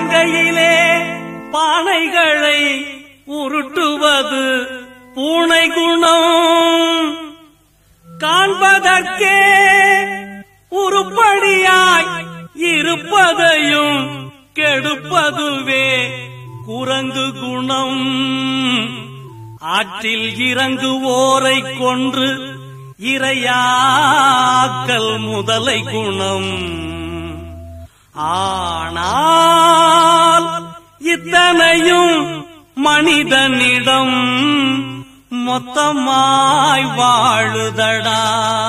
உள்ளங்கையிலே பானைகளை உருட்டுவது பூனை குணம் காண்பதற்கே உருப்படியாய் இருப்பதையும் கெடுப்பதுவே குரங்கு குணம் ஆற்றில் இறங்குவோரை கொன்று இரையாக்கல் முதலை குணம் ஆனால் இத்தனையும் மனிதனிடம் மொத்தமாய் வாழுதடா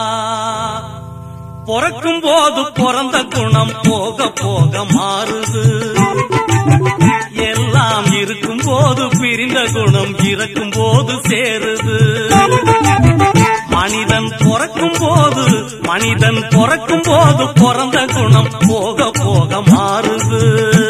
பிறக்கும் போது பிறந்த குணம் போக போக மாறுது எல்லாம் இருக்கும் போது பிரிந்த குணம் இறக்கும் போது சேருது மனிதன் பிறக்கும் போது மனிதன் பிறக்கும் போது பிறந்த குணம் போக போக மாறுது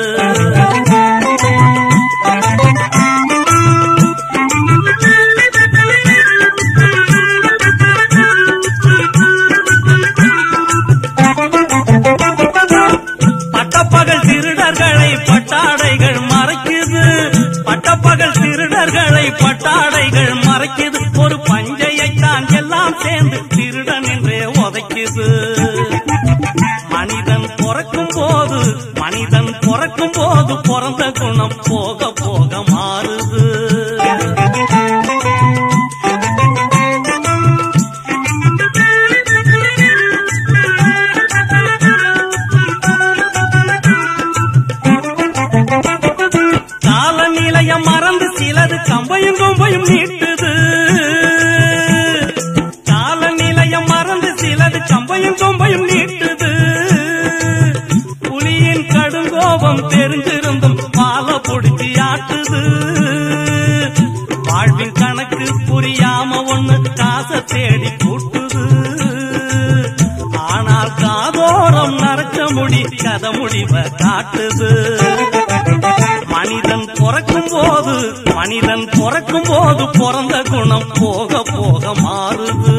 பட்டப்பகல் திருடர்களை பட்டாடைகள் மறைக்குது பட்டப்பகல் திருடர்களை பட்டாடைகள் மறைக்குது ஒரு பஞ்சையைத்தான் எல்லாம் சேர்ந்து திருடன் என்றே உதைக்குது மனிதன் பிறக்கும் போது மனிதன் பிறக்கும் போது பிறந்த குணம் போக போக மாறுது காலநிலையம் மறந்து சிலது கம்பையும் கொம்பையும் நீட்டுது காலநிலையம் மறந்து சிலது கம்பையும் கொம்பையும் நீட்டுது புலியின் கடுங்கோபம் தெரிஞ்சிருந்தும் பால பொடிச்சு ஆட்டுது வாழ்வின் கணக்கு புரியாம ஒண்ணு காசை தேடி கூட்டுது ஆனால் காதோரம் நரக்க முடி கதை முடிவ காட்டுது மனிதன் பிறக்கும் போது மனிதன் பிறக்கும் போது பிறந்த குணம் போக போக மாறுது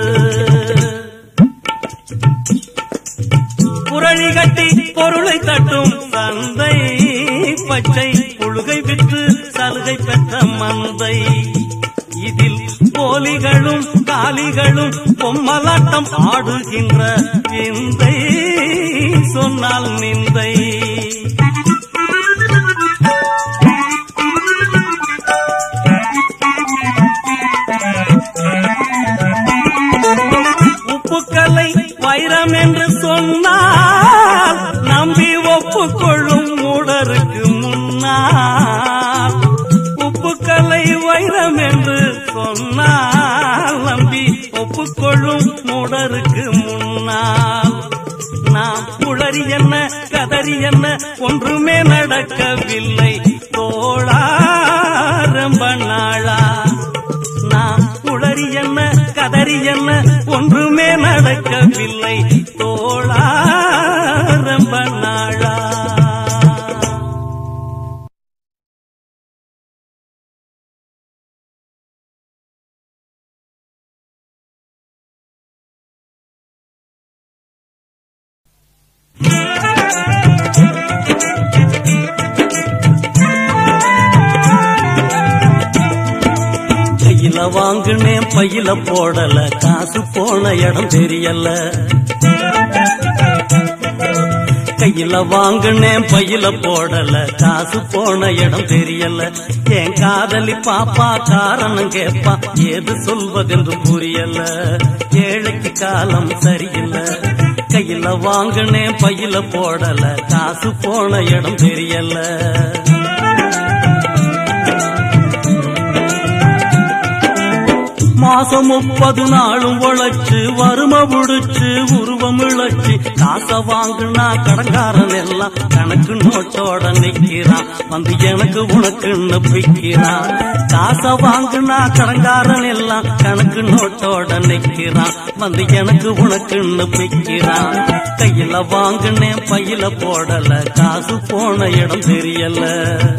புரளி கட்டி பொருளை தட்டும் சந்தை பச்சை புழுகை விற்று சலுகை பெற்ற மந்தை இதில் போலிகளும் காலிகளும் பொம்மலாட்டம் ஆடுகின்ற விந்தை சொன்னால் நிந்தை உப்புக்கல்லை வைரம் என்று சொன்னால் நம்பி ஒப்புக்கொள்ளும் மூடருக்கு முன்னால் உப்புக்கல்லை வைரம் என்று சொன்னால் நம்பி ஒப்புக்கொள்ளும் மூடருக்கு முன்னால் நாம் குளறி என்ன கதறி என்ன ஒன்றுமே நடக்கவில்லை தோழா ரொம்ப நாளா நாம் குளறி என்ன கதறி என்ன ஒன்றுமே நடக்கவில்லை தோழா ரொம்ப நாளா கையில வாங்குனேன் பையில போடல காசு போன இடம் தெரியல கையில வாங்குனேன் பையில போடல காசு போன இடம் தெரியல என் காதலி பாப்பா காரணம் கேப்பா ஏது சொல்வதென்று புரியல ஏழைக்கு காலம் சரியில்லை கையில வாங்குனேன் பையில போடல காசு போன இடம் தெரியல மாசம் முப்பது நாளும் உழைச்சு வறும புடிச்சு உருவம் இழைச்சு காசை வாங்குனா கடங்காரன் எல்லாம் கணக்கு நோட்டோட நிக்கிறான் வந்து எனக்கு உனக்குன்னு பிக்கிறான் காசை வாங்குனா கடங்காரன் எல்லாம் கணக்கு நோட்டோட நிக்கிறான் வந்து எனக்கு உனக்குன்னு பிக்கிறான் கையில வாங்குனேன் பையில போடல காசு போன இடம் தெரியல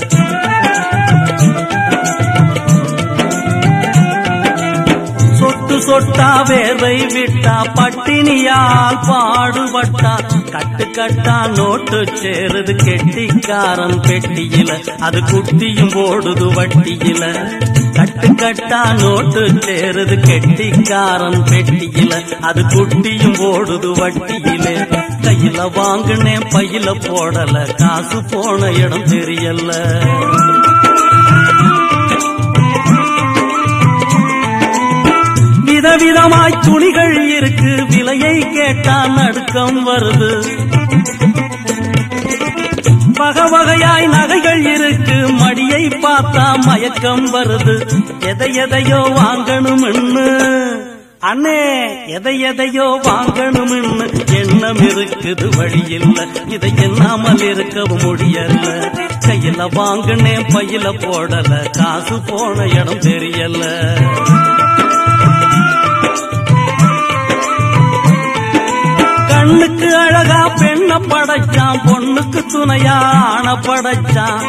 சொத்து சொட்டு சொட்டா வேர்வை விட்டா பட்டினியால் பாடுபட்டா கட்டு கட்டா நோட்டு சேருது கெட்டிக்காரன் பெட்டியில அது குட்டியும் போடுது வட்டியில கட்டு கட்டா நோட்டு சேருது கெட்டிக்காரன் பெட்டியில அது குட்டியும் போடுது வட்டியில கையில வாங்கினேன் பையில போடல காசு போன இடம் தெரியல விதவிதமாய் துணிகள் இருக்கு விலையை கேட்டா நடுக்கம் வருது வகை வகையாய் நகைகள் இருக்கு மடியை பார்த்தா மயக்கம் வருது எதை எதையோ வாங்கணும்னு அண்ணே எதை எதையோ வாங்கணும்னு எண்ணம் இருக்குது வழி இல்ல இதை எண்ணாமல் இருக்கவும் முடியல கையில வாங்கினேன் பையில போடல காசு போன இடம் தெரியல கண்ணுக்கு அழகா பெண்ண படைச்சான் பொண்ணுக்கு துணையா ஆன படைச்சான்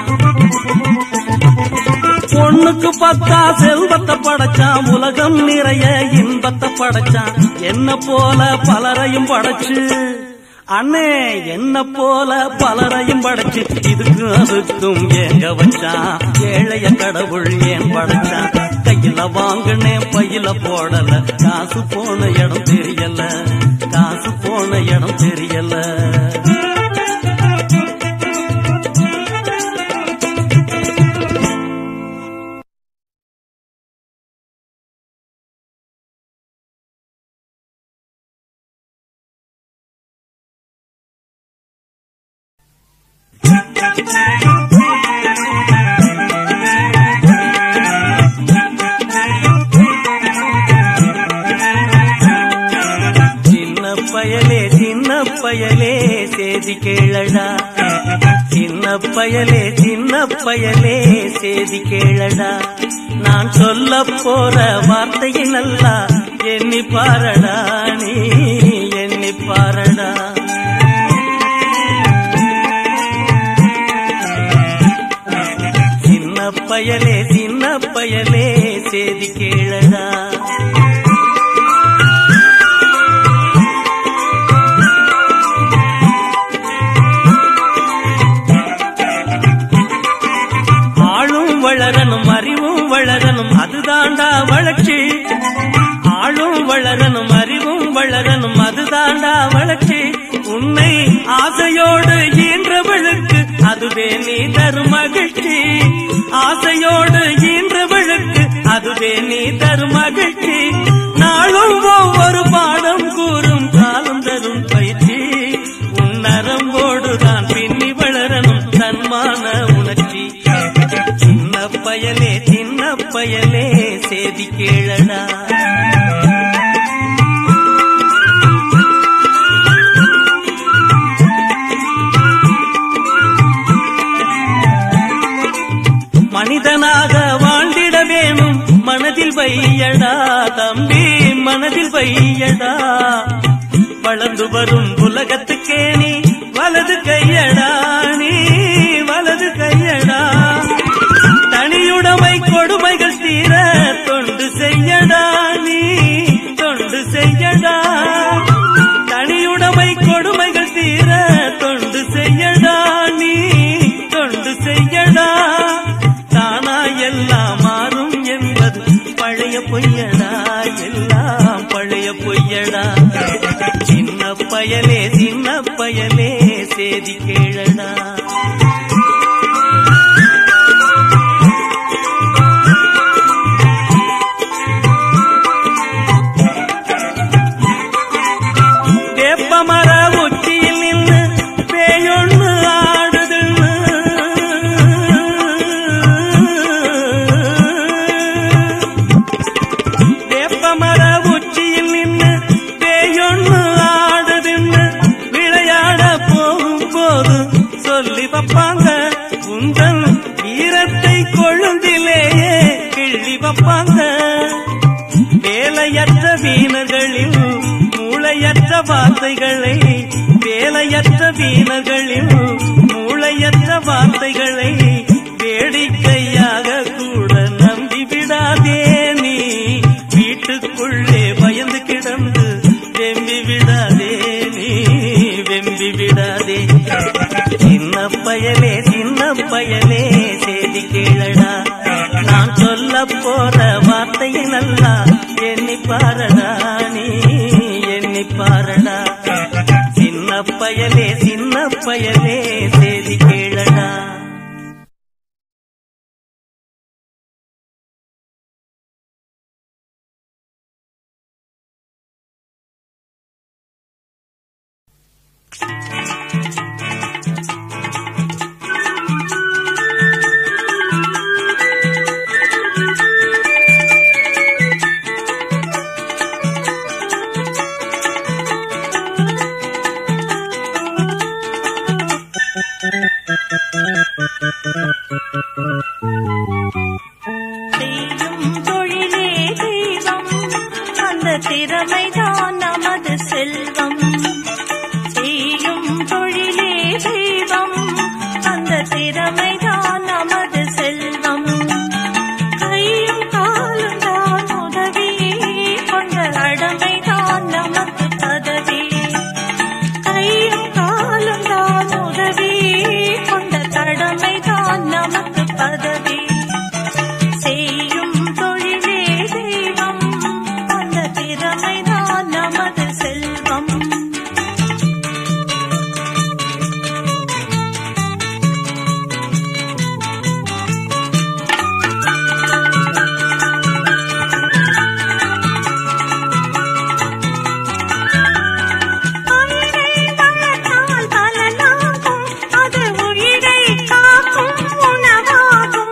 பொண்ணுக்கு பத்தா செல்வத்தை படைச்சான் உலகம் நிறைய இன்பத்தை படைச்சான் என்ன போல பலரையும் படைச்சு அண்ணே என்ன போல பலரையும் படைச்சு இதுக்கு அதுக்கும் ஏங்க வச்சான் ஏழைய கடவுள் ஏன் படைச்சான் கையில வாங்கினேன் பையில போடல காசு போன இடம் தெரியல காசு போன இடம் தெரியல சின்ன பயலே சின்ன பயலே சேதி கேளடா சின்ன பயலே சின்ன பயலே சேதி கேளடா நான் சொல்ல போற வார்த்தையை நல்லா எண்ணி பாரடா நீ எண்ணி பாரடா சின்ன பயலே சின்ன பயலே சேதி கேளடா ஆளும் வளரணும் அறிவும் வளரணும் அதுதாண்டா வளர்ச்சி ஆளும் வளரணும் அறிவும் வளரணும் அதுதாண்டா வளர்ச்சி உன்னை ஆசையோடு ஈன்றவளுக்கு அதுவே நீ தரும் மகிழ்ச்சி ஆசையோடு ஈன்றவளுக்கு அதுவே நீ தரும் மகிழ்ச்சி நாளும் ஒவ்வொரு பாடம் கூறும் காலம் தரும் பயிற்சி உன் நரம்போடுதான் பின்னி வளரணும் தன்மான உணர்ச்சி சின்ன பயலே சின்ன பயலே சேதி கேளடா மனிதனாக வாழ்ந்திட வேணும் மனதில் வையடா தம்பி மனதில் வையடா வளர்ந்து வரும் உலகத்துக்கே நீ வலது கையடா நீ வலது கையடா தனியுடைமை கொடுமைகள் தீர தொண்டு செய்யடா நீ தொண்டு செய்யடா தனியுடைமை கொடுமைகள் தீர தொண்டு செய்யடா நீ தொண்டு செய்யடா தானா எல்லாம் மாறும் என்பது பழைய பொய்யடா எல்லாம் பழைய பொய்யடா சின்ன பயலே சின்ன பயலே சேதி கேளடா வேப்பமர உச்சியில் நின்று பேயொன்னு ஆடுதுன்னு வேப்பமர உச்சியில் நின்று பேயொன்னு ஆடுதுன்னு விளையாட போகும்போது சொல்லி வைப்பாங்க உங்கள் வீரத்தை கொழுந்திலேயே கிள்ளி வைப்பாங்க வேலையற்ற வீணர்களில் மூளையற்ற வார்த்தைகளை வேலையற்ற வீணர்களில் மூளையற்ற வார்த்தைகளை வேடிக்கையாக கூட நம்பி விடாதே நீ வீட்டுக்குள்ளே போற வார்த்தையை நல்லா எண்ணி பாரடா நீ எண்ணி பாரடா சின்ன பயலே சின்ன பயலே செய்தி கேளடா செய்யும் தொழிலே தெய்வம் அந்த திறமைதான் நமது செல்வம் செய்யும் தொழிலே தெய்வம் அந்த திறமைதான் நமது செல்வம் கையும் காலும் தான் உதவி கொண்ட கடமைதான் நமக்கு பதவி கையும் காலும் தான் உதவி கொண்ட கடமைதான் நமக்கு பதவி செய்யும் தொழிலே தெய்வம் அந்த திறமைதான் நமது செல்வம் உயிரை வளர்த்தால் பலனாகும் அது உயிரை காக்கும் உணவாகும்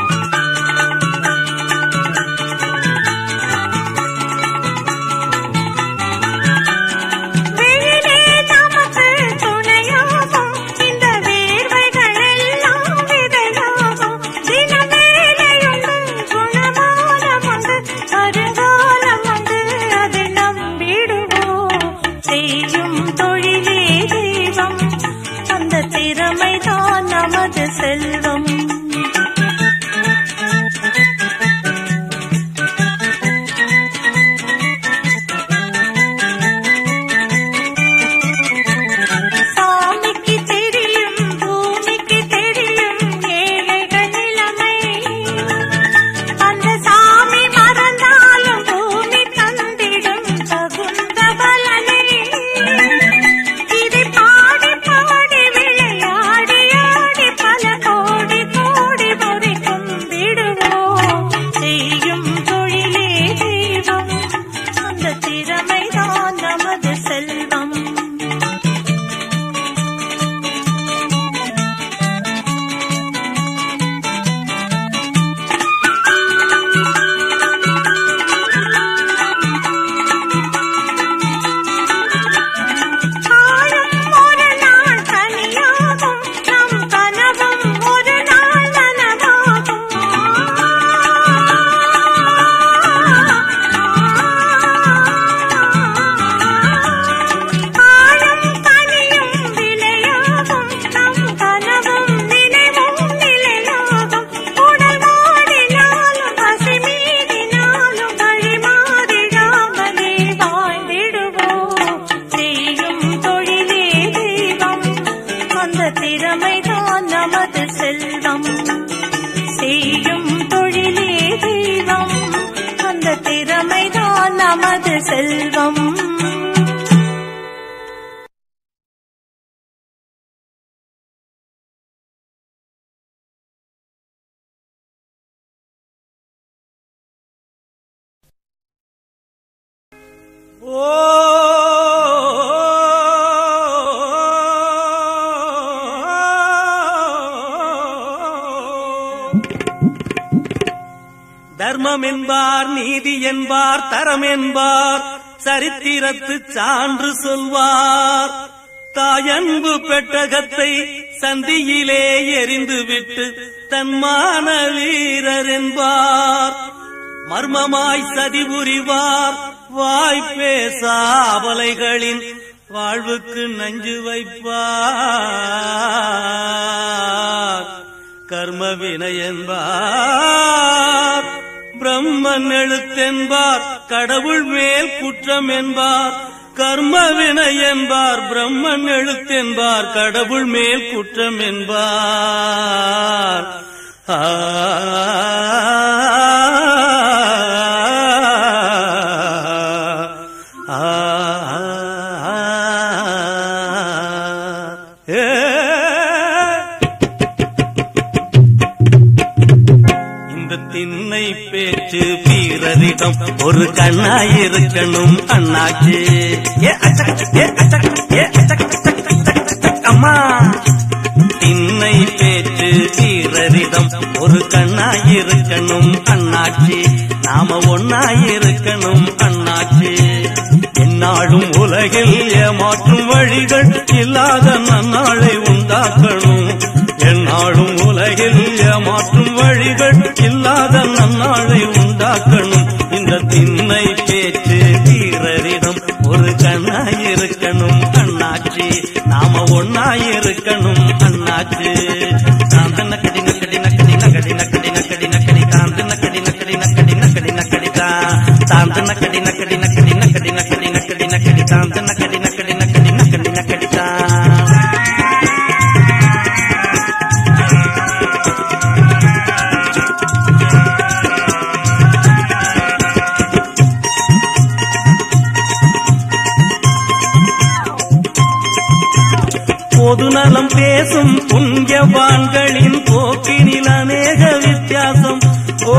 வெயிலே நமக்கு துணையாகும் இந்த வேர்வைகள் எல்லாம் விதையாகும் தினவேலையுண்டு குணமானமுண்டு வருங்காலம் உண்டு அதை நம்பிடுவோம் செய்யும் தொழிலே தெய்வம் அந்த திறமைதான் நமது செல்வம் சாமிக்கு தெரியும் பூமிக்கு தெரியும் ஏழைகள் நிலைமை அந்த சாமி மறந்தாலும் பூமி தந்திடும் தகுந்த பலனை இதை பாடி பாடி விளையாடி ஆடி பல கோடி கோடி முறை கும்பிடுவோம் செய்யும் தொழிலே தெய்வம் அந்த திறமைதான் நமது செல்வம் காலம் ஒரு நாள் கனியாகும் நம் கனவும் ஒரு நாள் நனவாகும் காலம் கனியும் விலையாகும் நம் கனவும் நினைவும் நிலையாகும் உடல் மாறினாலும் பசி மீறினாலும் வழி மாறிடாமலே வாழ்ந்திடுவோம் செய்யும் தொழிலே தெய்வம் அந்த திறமைதான் நமது செல்வம் செய்யும் தொழிலே தெய்வம் அந்த திறமைதான் நமது செல்வம் ஓ தர்மம் என்பார் நீதி என்பார் தரம் என்பார் சரித்திரத்து சான்று சொல்வார் தாயன்பு பெட்டகத்தை சந்தியிலே எரிந்துவிட்டு தன்மான வீரர் என்பார் மர்மமாய் சதி புரிவார் வாய் பேசாவலைகளின் வாழ்வுக்கு நஞ்சு வைப்பார் கர்ம வினை என்பார் பிரம்மன் எழுத்தென்பார் கடவுள் மேல் குற்றம் என்பார் கர்ம வினை என்பார் பிரம்மன் எழுத்தென்பார் கடவுள் மேல் குற்றம் என்பார் ஆ ஆ ஏ இந்த திண்ணை பேச்சு வீரரிடம் ஒரு கண்ணாயிருக்கணும் அண்ணாச்சு ஏ அச்சக், ஏ அச்சக், ஏ அச்சக், அச்சக், அச்சக், அச்சக், அம்மா திண்ணை பேச்சு வீரரிடம் ஒரு கண்ணாயிருக்கணும் அண்ணாச்சி நாம ஒன்னாயிருக்கணும் அண்ணாச்சி என்னாலும் உலகில் ஏமாற்றும் வழிகள் இல்லாத நன்னாளை உண்டாக்கணும் என்னாலும் உலகில் ஏமாற்றும் வழிகள் இல்லாத நன்னாளை உண்டாக்கணும் இந்த திண்ணை பேச்சு வீரரிடம் ஒரு கண்ணாயிருக்கணும் அண்ணாச்சி நாம ஒன்னாயிருக்கணும் அண்ணாச்சி தாந்த நக்கடி நக்கடி நக்கடி நக்கடி நக்கடி நக்கடி நக்கடி தாந்த நக்கடி நக்கடி நக்கடி நக்கடி நக்கடி தா தாந்த நக்கடி நக்கடி நக்கடி நக்கடி நக்கடி நக்கடி நக்கடி தாந்த நக்கடி நக்கடி நக்கடி நக்கடி நக்கடி தா பொதுநலம் பேசும் புண்ணியவான்களின் போக்கினில் அநேக வித்தியாசம் ஓ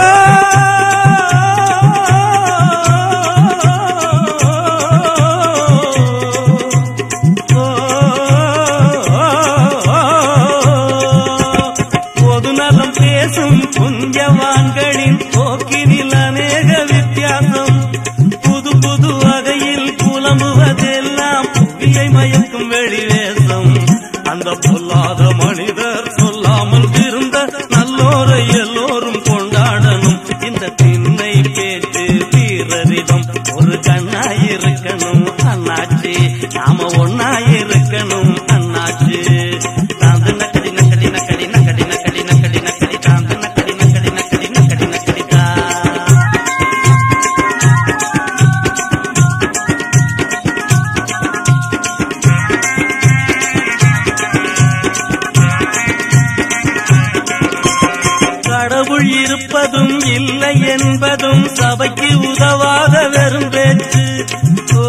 பொதுநலம் பேசும் புண்ணியவான்களின் போக்கினில் அநேக வித்தியாசம் புது புது வகையில் புலம்புவதெல்லாம் புவியை மயக்கும் வெளிவேசம் அந்த பொல்லாத மனிதர் சொல்லாமல் இருந்த நல்லோரை எல்லோரும் கொண்டாடணும் இந்த திண்ணை பேச்சு வீரரிடம் ஒரு கண்ணாயிருக்கணும் அண்ணாச்சி நாம ஒன்னாயிருக்கணும் அண்ணாச்சி தாந்து நக்கடி நக்கடி நக்கடி நக்கடி நக்கடி நக்கடி நக்கடி தாந்து நக்கடி நக்கடி நக்கடி நக்கடி நக்கடி தா கடவுள் இருப்பதும் இல்லை என்பதும் சபைக்கு உதவாத வெறும் பேச்சு ஓ,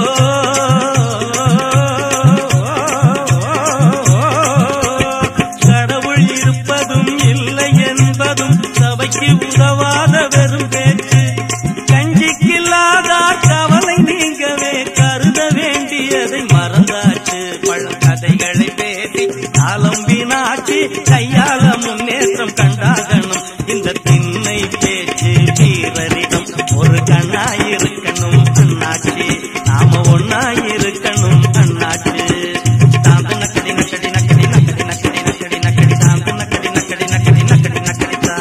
கடவுள் இருப்பதும் இல்லை என்பதும் சபைக்கு உதவாத வெறும் பேச்சு கஞ்சிக்கில்லாத கவலை நீங்கவே கருத வேண்டியதை மறந்தாச்சு பழக்கதைகளை பேசி காலம் வீணாச்சு கையால முன்னேற்றம் கண்டாகணும் இந்த திண்ணை பேச்சு வீரரிடம் ஒரு கண்ணாயிருக்கணும் அண்ணாச்சி நாம ஒன்னாயிருக்கணும் அண்ணாச்சி தாந்த நக்கடி நக்கடி நக்கடி நக்கடி நக்கடி நக்கடி நக்கடி தாந்த நக்கடி நக்கடி நக்கடி நக்கடி நக்கடி தா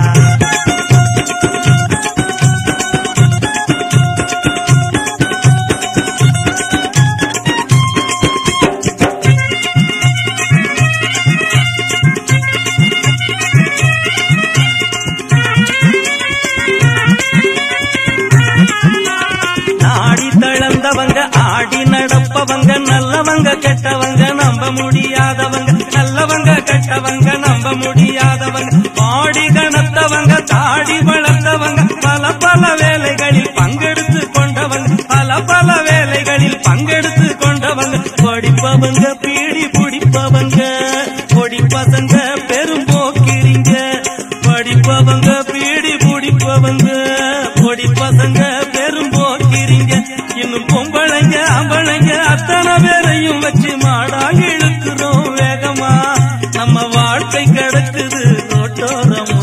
நாடி தளர்ந்தவங்க ஆடி நடப்பவங்க நல்லவங்க கெட்டவங்க நம்ப முடியாதவங்க நல்லவங்க கெட்டவங்க நம்ப முடியாதவங்க பாடி கணத்தவங்க தாடி வளர்ந்தவங்க பல பல வேலைகளில் பங்கெடுத்து கொண்டவங்க பல பல வேலைகளில் பங்கெடுத்து கொண்டவங்க படிப்பவங்க பீடி பிடிப்பவங்க பொடி பசங்க பெரும் போக்கிரிங்க படிப்பவங்க பீடி பிடிப்பவங்க பொடி பசங்க பெரும் போக்கிரிங்க இன்னும் பொம்பளைங்க அம்பளைங்க அத்தனை பேரையும் வச்சு மாடா இழுக்கிறோம் வேகமா நம்ம வாழ்க்கை கிடக்குது ரோட்டோரமா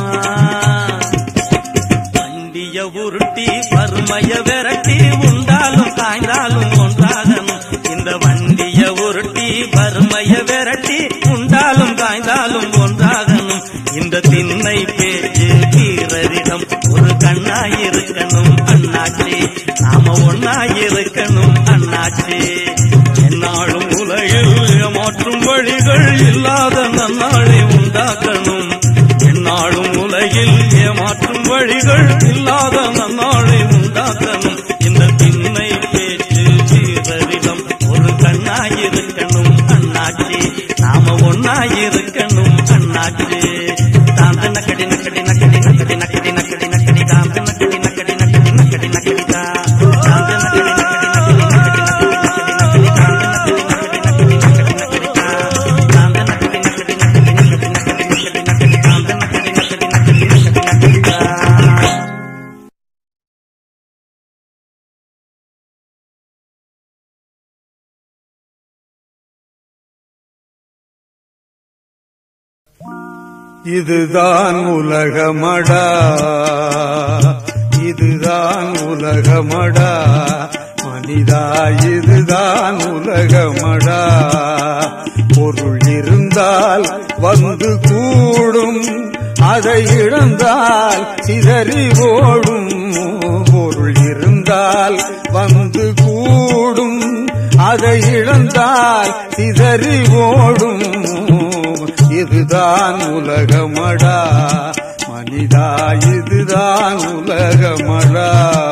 வண்டிய உருட்டி வறுமைய விரட்டி உண்டாலும் காய்ந்தாலும் ஒன்றாகணும் இந்த வண்டிய உருட்டி வறுமைய விரட்டி உண்டாலும் காய்ந்தாலும் ஒன்றாகணும் இந்த திண்ணை பேச்சு வீரரிடம் ஒரு கண்ணாயிருக்கணும் அண்ணாச்சி நாம ஒன்னாயிருக்கணும் அண்ணாச்சி என்னாலும் உலகில் ஏமாற்றும் வழிகள் இல்லாத நன்னாளை உண்டாக்கணும் என்னாலும் உலகில் ஏமாற்றும் வழிகள் இல்லாத நன்னாளை உண்டாக்கணும் இந்த திண்ணை பேச்சு வீரரிடம் ஒரு கண்ணாயிருக்கணும் அண்ணாச்சி நாம ஒன்னாயிருக்கணும் அண்ணாச்சி இதுதான் உலகமடா இதுதான் உலகமடா மனிதா இதுதான் உலகமடா பொருள் இருந்தால் வந்து கூடும் அதை இழந்தால் சிதறி ஓடும் பொருள் இருந்தால் வந்து கூடும் அதை இழந்தால் சிதறி ஓடும் இதுதான் உலகமடா மனிதா இதுதான் உலகமடா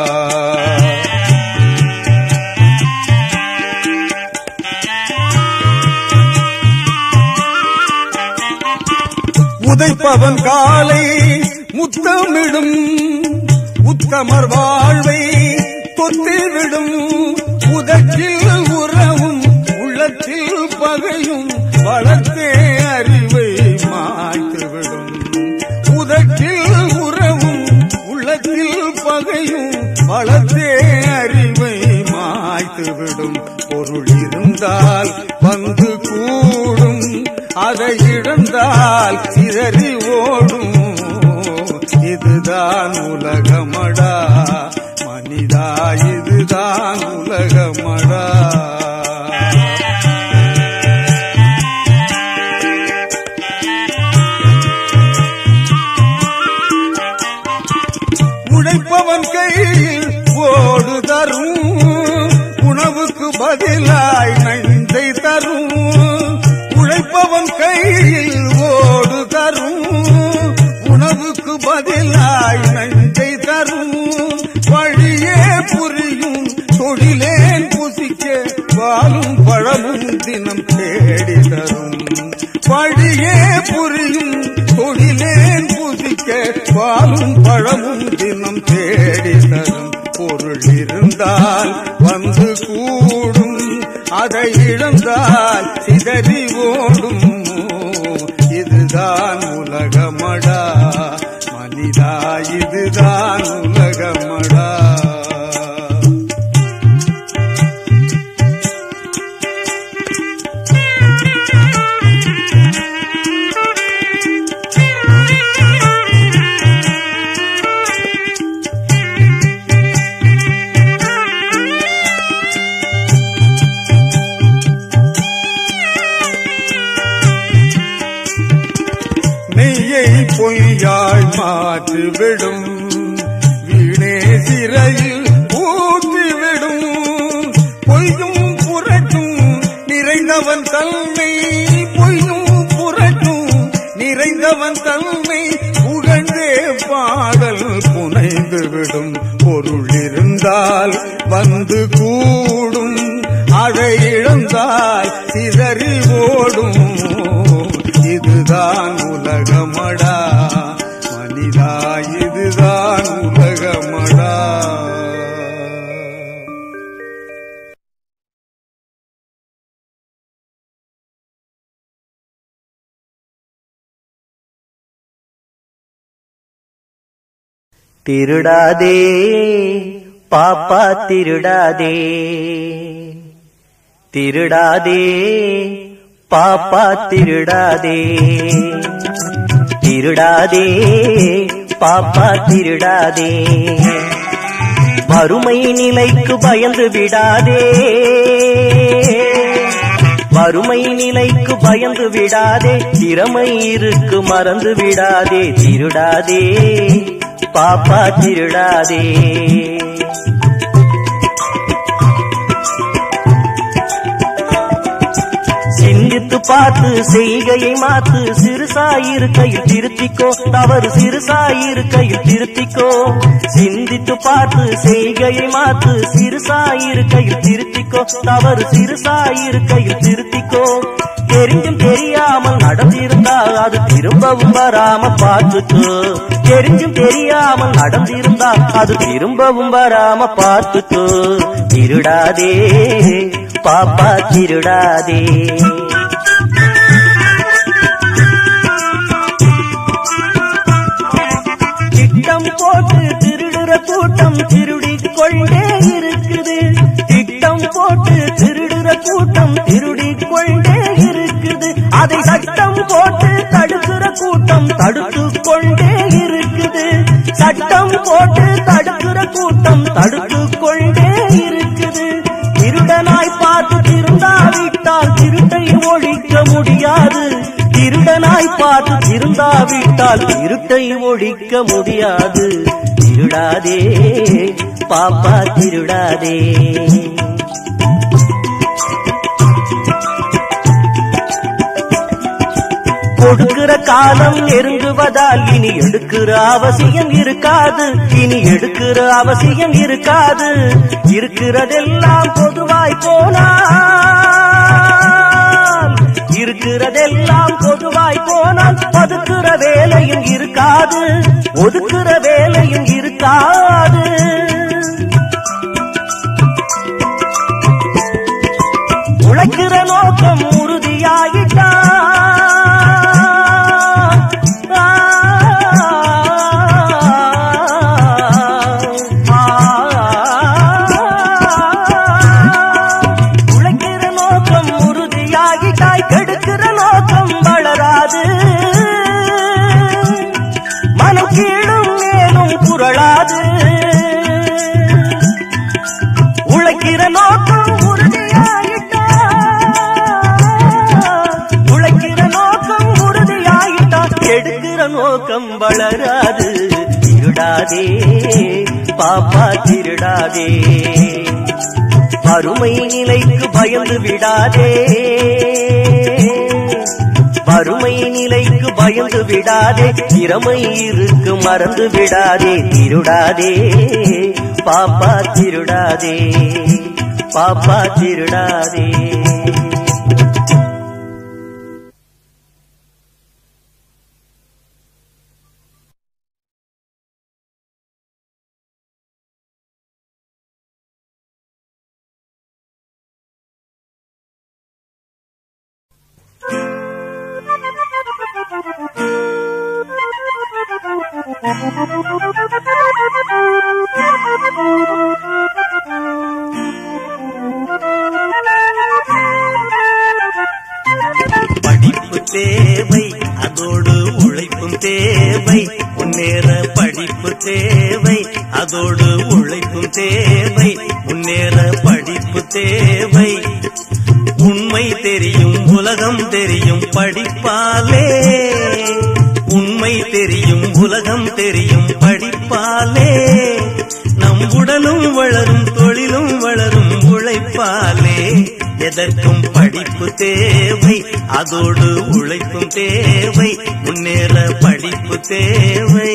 உதைப்பவன் காலை முத்தமிடும் உத்தமர் வாழ்வை கொத்திவிடும் உதற்றில் உறவும் உள்ளத்தில் பகையும் வளர்த்தே அறிவை மாய்த்துவிடும் உதற்றில் உறவும் உள்ளத்தில் பகையும் வளர்த்தே அறிவை மாய்த்துவிடும் பொருள் இருந்தால் வந்து கூடும் அதை இழந்தால் சிதறி ஓடும் இதுதான் உலகமடா மனிதா இதுதான் உலகமடா உழைப்பவன் கையில் ஓடு தரும் உணவுக்கு பதிலாய் நஞ்சை தரும் உழைப்பவன் கையில் ஓடு தரும் உணவுக்கு பதிலாய் நஞ்சை தரும் வழியே புரியும் தொழிலேன் புசிக்க வாழும் பழமும் தினம் தேடி தரும் வழியே புரியும் தொழிலேன் புசிக்க பாலும் பழமும் தினம் தேடி தரும் பொருள் இருந்தால் வந்து கூடும் அதை இழந்தால் சிதறி ஓடும் இதுதான் உலகமடா மனிதா இதுதான் உலகமடா மெய்யை பொய்யாய் மாற்றிவிடும் வீணே சிறையில் ஊற்றிவிடும் பொய்யும் புரட்டும் நிறைந்தவன் தன்மை பொய்யும் புரட்டும் நிறைந்தவன் தன்மை புகழ்ந்தே பாடல் புனைந்துவிடும் பொருள் இருந்தால் வந்து கூடும் அதை இழந்தால் சிதறி ஓடும் இதுதான் உலகமடா மனிதா இதுதான் உலகமடா திருடாதே பாப்பா திருடாதே திருடாதே பாப்பா திருடாதே திருடாதே பாப்பா திருடாதே வறுமை நிலைக்கு பயந்து விடாதே வறுமை நிலைக்கு பயந்து விடாதே திறமை இருக்கு மறந்து விடாதே திருடாதே பாப்பா திருடாதே சிந்தித்து பார்த்து செய்கையை மாத்து சிறுசாயிருக்கையில் திருத்திக்கோ தவறு சிறுசாயிருக்கையில் திருத்திக்கோ சிந்தித்து பார்த்து செய்கையை மாத்து சிறுசாயிருக்கையில் திருத்திக்கோ தவறு சிறுசாயிருக்கையில் திருத்திக்கோ தெரிஞ்சும் தெரியாமல் நடந்திருந்தா அது திரும்பவும் வராம பார்த்துக்கோ தெரிஞ்சும் தெரியாமல் நடந்திருந்தா அது திரும்பவும் வராம பார்த்துக்கோ திருடாதே பாப்பா திருடாதே திட்டம் போட்டு திருடுற கூட்டம் திருடிக் கொண்டே இருக்குது திட்டம் போட்டு திருடுற கூட்டம் திருடிக் கொண்டே இருக்குது அதை சட்டம் போட்டு தடுக்கிற கூட்டம் தடுத்து கொண்டே இருக்குது சட்டம் போட்டு தடுக்கிற கூட்டம் தடுத்து கொண்டே இருக்குது திருடனாய் பார்த்து திருந்தாவிட்டால் திருட்டை ஒழிக்க முடியாது திருடனாய் பார்த்து திருந்தாவிட்டால் திருட்டை ஒழிக்க முடியாது திருடாதே பாப்பா திருடாதே கொடுக்கிற காலம் நெருங்குவதால் இனி எடுக்கிற அவசியம் இருக்காது இனி எடுக்கிற அவசியம் இருக்காது இருக்கிறதெல்லாம் பொதுவாய் போனால் இருக்கிறதெல்லாம் பொதுவாய் போனால் ஒதுக்குற வேலையும் இருக்காது ஒதுக்குற வேலையும் இருக்காது உழைக்கிற நோக்கம் உறுதியாயிட்டா உழைக்கிற நோக்கம் உறுதியாகிட்டாய் கெடுக்கிற நோக்கம் வளராது மனம் கீழும் மேலும் புரளாது உழைக்கிற நோக்கம் உறுதியாயிட்டா உழைக்கிற நோக்கம் உறுதியாயிட்டா எடுக்கிற நோக்கம் வளராது திருடாதே பாப்பா திருடாதே வறுமை நிலைக்கு பயந்து விடாதே வறுமை நிலைக்கு பயந்து விடாதே திறமை இருக்கு மறந்து விடாதே திருடாதே பாப்பா திருடாதே பாப்பா திருடாதே படிப்பு தேவை அதோடு உழைப்பும் தேவை முன்னேற படிப்பு தேவை அதோடு உழைப்பும் தேவை முன்னேற படிப்பு தேவை உண்மை தெரியும் உலகம் தெரியும் படிப்பாலே உண்மை தெரியும் உலகம் தெரியும் படிப்பாலே நம் உடலும் வளரும் தொழிலும் வளரும் உழைப்பாலே எதற்கும் படிப்பு தேவை அதோடு உழைப்பும் தேவை முன்னேற படிப்பு தேவை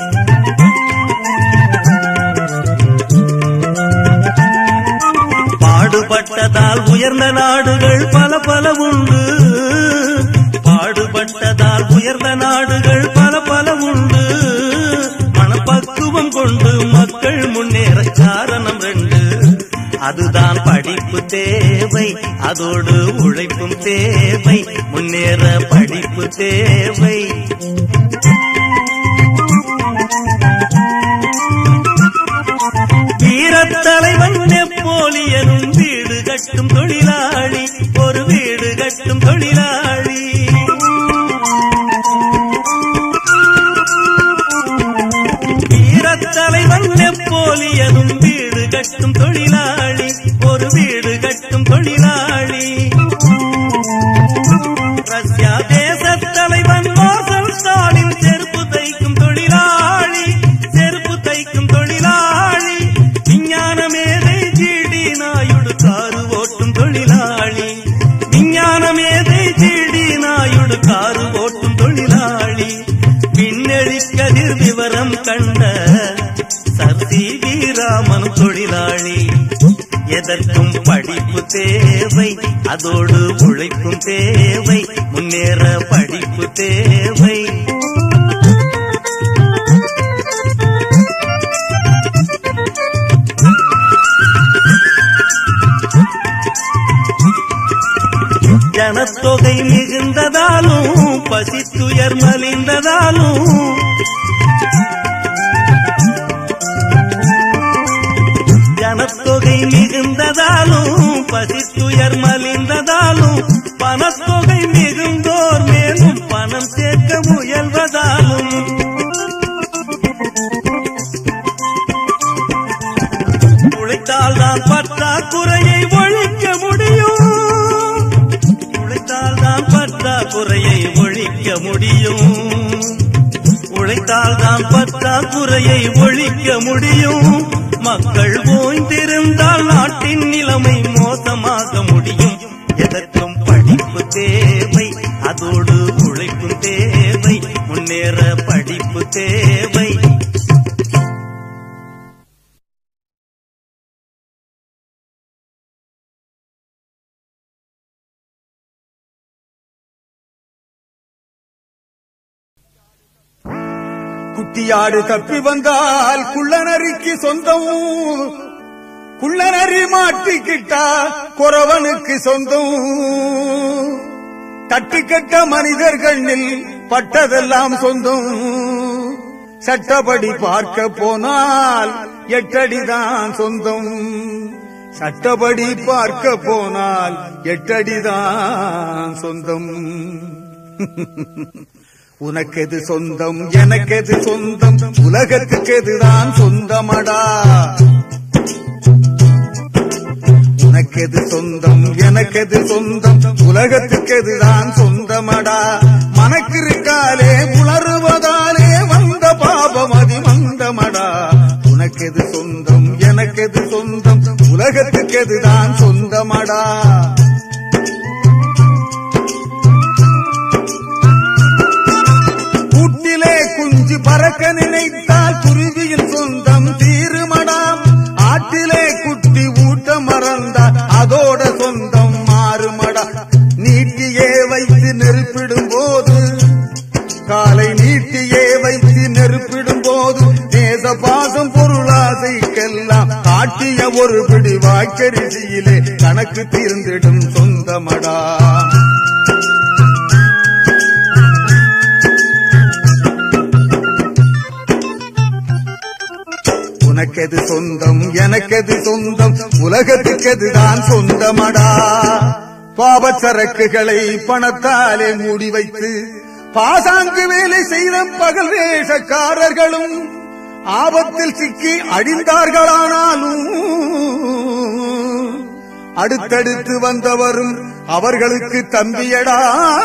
பாடுபட்டதால் உயர்ந்த நாடுகள் பல பல உண்டு பாடுபட்டதால் உயர்ந்த நாடுகள் பல பல உண்டு மனப்பக்குவம் கொண்டு மக்கள் முன்னேற காரணம் ரெண்டு அதுதான் படிப்பு தேவை அதோடு உழைப்பும் தேவை முன்னேற படிப்பு தேவை வீரத்தலைவன் நெப்போலியனும் வீடு கட்டும் தொழிலாளி ஒரு வீடு கட்டும் தொழிலாளி வீரத்தலைவன் நெப்போலியனும் வீடு கட்டும் தொழிலாளி ஒரு வீடு கட்டும் தொழிலாளி ரஷ்யா தேச தலைவன் மோசல் ஸ்டாலின் செருப்பு தைக்கும் தொழிலாளி செருப்பு தைக்கும் தொழிலாளி விஞ்ஞான மேதை ஜிடி நாயுடு காரு ஓட்டும் தொழிலாளி விஞ்ஞான மேதை ஜிடி நாயுடு காரு ஓட்டும் தொழிலாளி விண்ணெறி கதிர் விவரம் கண்ட சர்தி வீராமன் தொழிலாளி எதற்கும் படிப்பு தேவை அதோடு உழைப்பும் தேவை முன்னேற படிப்பு தேவை ஜனத்தொகை மிகுந்ததாலும் பசித்துயர் மலிந்ததாலும் ஜனத்தொகை மிகுந்ததாலும் பசித்துயர் மலிந்ததாலும் பணத்தொகை மிகுந்தோர் மேலும் பணம் சேர்க்க முயல்வதாலும் குறையை ஒழிக்க முடியும் உழைத்தால் தான் பற்றாக்குறையை ஒழிக்க முடியும் மக்கள் ஓய்ந்திருந்தால் நாட்டின் நிலைமை மோசமாக முடியும் எதற்கும் படிப்பு தேவை அதோடு உழைப்பும் தேவை முன்னேற படிப்பு தேவை குட்டியாடு தப்பி வந்தால் குள்ளநரிக்கு சொந்தம் குள்ளநரி மாட்டிக்கிட்டா குறவனுக்கு சொந்தம் தட்டுக்கட்ட மனிதர்களில் பட்டதெல்லாம் சொந்தம் சட்டப்படி பார்க்க போனால் எட்டடிதான் சொந்தம் சட்டப்படி பார்க்க போனால் எட்டடிதான் சொந்தம் உனக்கெது சொந்தம் எனக்கெது சொந்தம் உலகத்துக்கு எதுதான் சொந்தமடா உனக்கெது சொந்தம் எனக்கெது சொந்தம் உலகத்துக்கு எதுதான் சொந்தமடா மனக்கிருக்காலே உணர்வதாலே வந்த பாபம் அதி மந்தமடா உனக்கெது சொந்தம் எனக்கெது சொந்தம் உலகத்துக்கு எதுதான் சொந்தமடா கூட்டிலே குஞ்சு பறக்க நினைத்தால் குருவியின் சொந்தம் தீருமடாம் ஆட்டிலே குட்டி ஊட்ட மறந்தால் அதோட சொந்தம் மாறுமடா நீட்டியே வைத்து நெருப்பிடும் போது காலை நீட்டியே வைத்து நெருப்பிடும் போது நேச பாசம் பொருளாசைக்கெல்லாம் காட்டிய ஒரு பிடி வாய்க்கரிசியிலே கணக்கு தீர்ந்திடும் சொந்தமடா உனக்கெது சொந்தம் எனக்கெது சொந்தம் உலகத்துக்கெதுதான் சொந்தமடா பாவச் சரக்குகளை பணத்தாலே மூடி வைத்து பாசாங்கு வேலை செய்த பகல் வேஷக்காரர்களும் ஆபத்தில் சிக்கி அழிந்தார்களானாலும் அடுத்தடுத்து வந்தவரும் அவர்களுக்கு தம்பியடா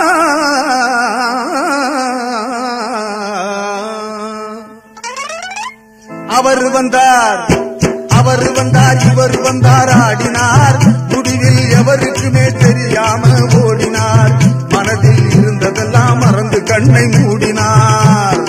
அவர் வந்தார் அவர் வந்தார் இவர் வந்தார் ஆடினார் முடிவில் எவருக்குமே தெரியாம ஓடினார் மனதில் இருந்ததெல்லாம் மறந்து கண்ணை மூடினார்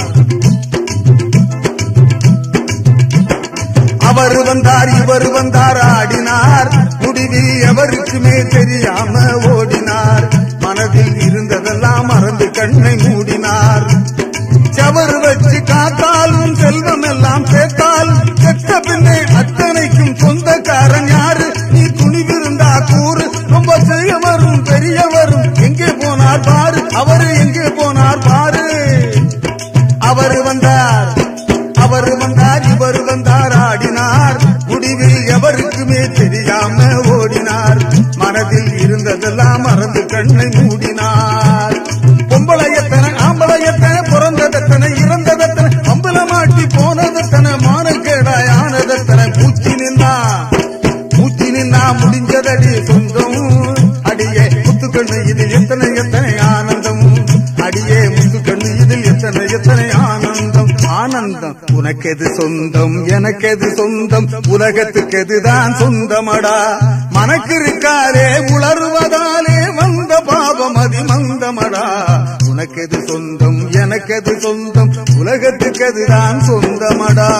அவர் வந்தார் இவர் வந்தார் ஆடினார் முடிவில் எவருக்குமே தெரியாம ஓடினார் மனதில் இருந்ததெல்லாம் மறந்து கண்ணை மூடினார் சவர் வச்சு காத்தாலும் செல்வம் எல்லாம் சேர்த்தால் செத்த பின்னே அத்தனைக்கும் சொந்தக்காரன் யாரு நீ துணிவிருந்தா கூறு ரொம்ப செய்யவரும் பெரியவரும் எங்கே போனார் பாரு அவரு எங்கே போனார் பாரு அவர் வந்தார் அவர் வந்தார் இவர் வந்தார் ஆடினார் முடிவில் எவருக்குமே தெரியாம ஓடினார் மனதில் இருந்ததெல்லாம் மறந்து கண்ணை மூடினார் பொம்பளை எத்தனை ஆம்பளை எத்தனை பிறந்ததெத்தனை இறந்ததெத்தனை அம்பல மாட்டி போனதெத்தனை மானக்கேடாய் ஆனதெத்தனை பூச்சி நின்னா பூச்சி நின்னா முடிஞ்சதடி சொந்தம் அடியே முத்துக்கண்ணு இது எத்தனை எத்தனை ஆனந்தம் அடியே முத்துக்கண்ணு இதில் எத்தனை எத்தனை ஆனந்தம் ஆனந்தம் உனக்கெது சொந்தம் எனக்கெது சொந்தம் உலகத்துக்கு எதுதான் சொந்தமடா மனக்கிருக்காரே உளறுவதாலே வந்த பாபம் அதி மந்தமடா உனக்கெது சொந்தம் எனக்கெது சொந்தம் உலகத்துக்கு எதுதான் சொந்தமடா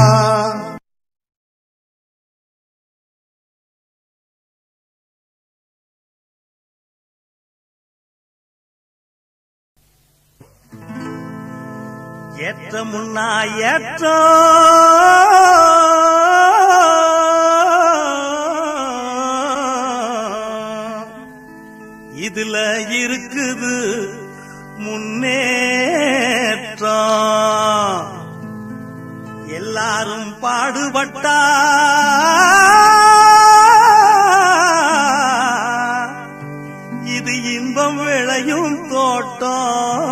ஏற்ற முன்னா ஏற்ற இதுல இருக்குது முன்னேற்றம் எல்லாரும் பாடுபட்டா இது இன்பம் விளையும் தோட்டம்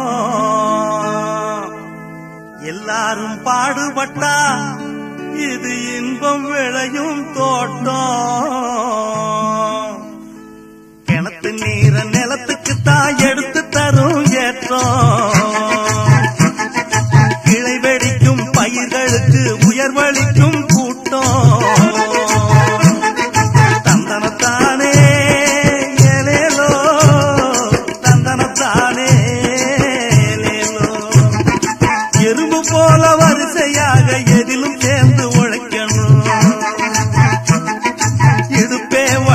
எல்லாரும் பாடுபட்டா இது இன்பம் விளையும் தோட்டம் கிணத்து நீர நிலத்துக்கு தான் எடுத்து தரும்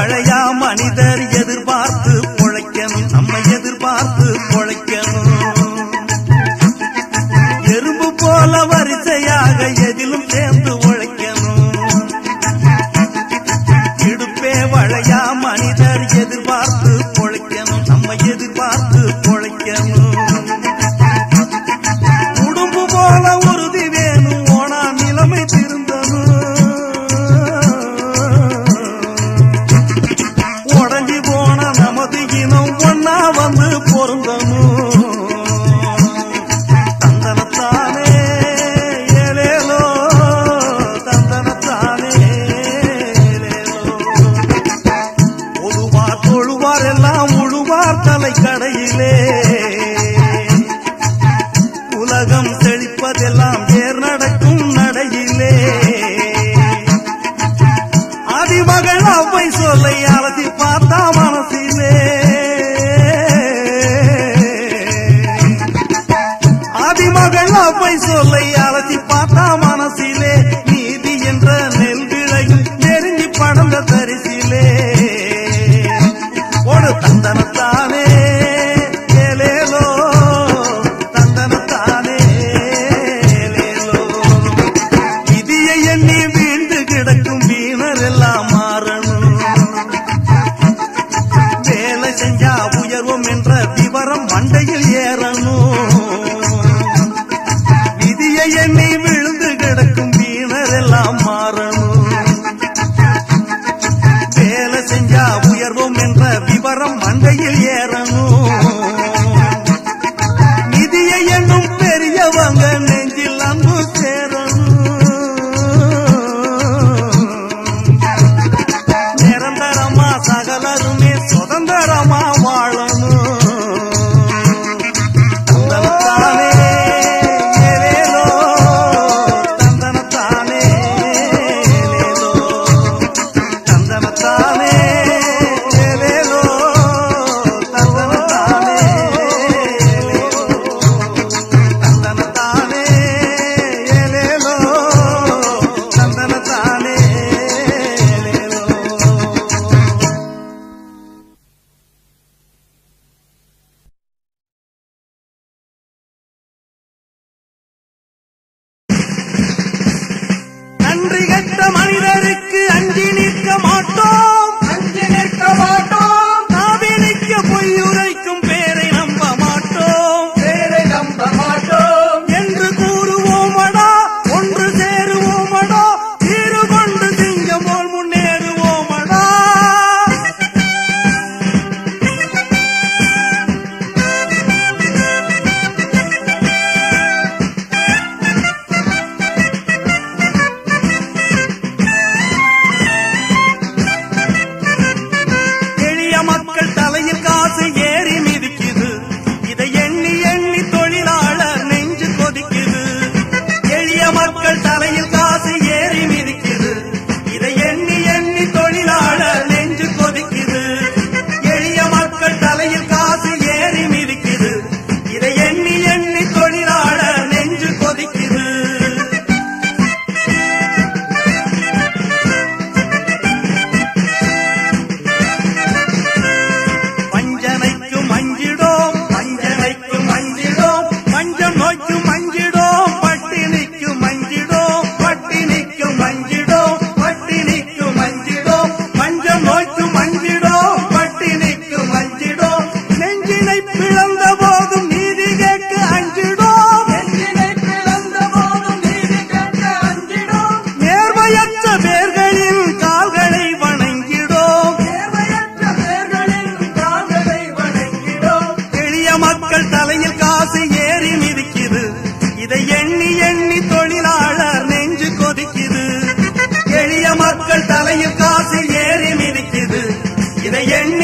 வளையா மனிதர் எதிர்பார்த்து பொழைக்கணும் நம்ம எதிர்பார்த்து பொழைக்கணும் எறும்பு போல வரிசையாக எதிலும் சேர்ந்து உழைக்கணும் இடுப்பே வளையா மனிதர் எதிர்பார்த்து பொழைக்கணும் நம்ம எதிர்பார்த்து பொழைக்கணும் உடும்பு போல உறுதி வேணும் ஓனா நிலைமை திருந்தணும் உடஞ்சி போன நமது இனம் ஒன்னா வந்து பொருந்தணும் தந்தனத்தானே ஏலேலோ தந்தனத்தானே ஏலேலோ ஒழுவார் தொழுவார் எல்லாம் உழுவார் தலை கடையிலே உலகம் செழிப்பதெல்லாம் ஏர் நடக்கும் நடையிலே ஆதிமகள் அவ்வை சொல்லை அலசி பார்த்தா மனசிலே ஆதிமகள் அவ்வை சொல்லை அலசி பார்த்தா மனசிலே நீதி என்ற நெல் விளையும் நெருங்கி படந்த தரிசிலே ஒரு தந்தனத்தானே ஏலேலோ தந்தனத்தானே ஏலேலோ விதியை எண்ணி வீழ்ந்து கிடக்கும் வீணர் எல்லாம் மாறணும் வேலை செஞ்சா உயர்வோம் என்ற விவரம் மண்டையில் ஏறணும் விதியை எண்ணி விழுந்து கிடக்கும் வீணர் எல்லாம் மாறணும் வேலை செஞ்சா உயர்வோம் என்ற விவரம் மண்டையில் ஏறணும் நிதியை எண்ணும் பெரியவங்க நெஞ்சில் அன்பு சேரணும் நிரந்தரமா சகலருமே சுதந்திரமா வாழணும் தந்தனத்தானே ஏலேலோ, தந்தனத்தானே ஏலேலோ, தந்தனத்தானே ஏலேலோ, தந்தனத்தானே ஏலேலோ, தந்தனத்தானே ஏலேலோ, தந்தனத்தானே ஏலேலோ. நன்றி கெட்ட மனிதருக்கு அஞ்சி நிற்க மாட்டோம் அஞ்சி நிற்க மாட்டோம் நாவி நிற்க பொய்யுரைக்கும் பேரை நம்ப மாட்டோம் பேரை நம்ப மாட்டோம் என்று கூறுவோமடா ஒன்று சேருவோமடா தீரு கொண்டு சிங்கம் போல் முன்னேறுவோமடா எளிய மக்கள் தலையில் காசு ஏறி மிதிக்குது இதை எண்ணி எண்ணி தொழிலாளர் நெஞ்சு கொதிக்குது எளிய மக்கள் தலையில் காசு ஏறி மிதிக்குது இதை எண்ணி எண்ணி தொழிலாளர் நெஞ்சு கொதிக்குது எளிய மக்கள் தலையில் காசு ஏறி மிதிக்குது இதை எண்ணி எண்ணி தொழிலாளர் நெஞ்சு கொதிக்குது வஞ்சனைக்கு மஞ்சிடோம் வஞ்சனைக்கு மஞ்சிடோம் பஞ்சம் நோய்க்கு மஞ்சிடோம் பட்டினிக்கு மஞ்சிடோம் பட்டினிக்கு மஞ்சிடோம் பட்டினிக்கு மஞ்சிடோம் பஞ்சம் நோய்க்கு மஞ்சிடோம் பட்டினிக்கு மஞ்சிடோம் நெஞ்சினை பிளந்த போதும் நீதி கேட்க அஞ்சிடோம் நெஞ்சினை பிளந்த போதும் நீதி கேட்க அஞ்சிடும் நேர்மையற்ற பேர்களின் கால்களை வணங்கிடோம் தேவையற்ற பேர்களின் கால்களை வணங்கிடும் எளிய மக்கள் தலையில் காசு ஏறி மிதிக்குது இதை எண்ணி எண்ணி தொழிலாளர் நெஞ்சு கொதிக்குது எளிய மக்கள் தலையில் காசு ஏறி மிதிக்குது இதை எண்ணி